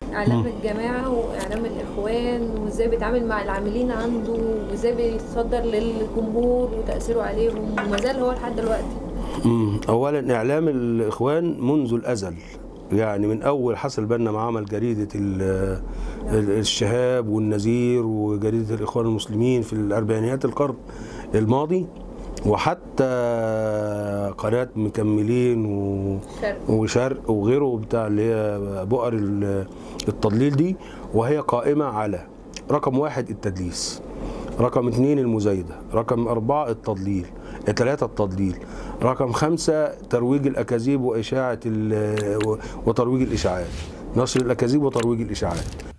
اعلام الجماعه واعلام الاخوان وازاي بيتعامل مع العاملين عنده وازاي بيتصدر للجمهور وتاثيره عليهم وما زال هو لحد دلوقتي مم. اولا اعلام الاخوان منذ الازل يعني من اول حصل بالنا ما عمل جريده ال- ال- الشهاب والنذير وجريده الاخوان المسلمين في الاربعينيات القرن الماضي وحتى قناه مكملين و... شرق. وشرق وغيره بتاع اللي هي بؤر ال- التضليل دي وهي قائمه على رقم واحد التدليس رقم اثنين المزايدة رقم أربعة التضليل ثلاثة التضليل رقم خمسة ترويج الأكاذيب وإشاعة ال- وترويج الإشاعات نشر الأكاذيب وترويج الإشاعات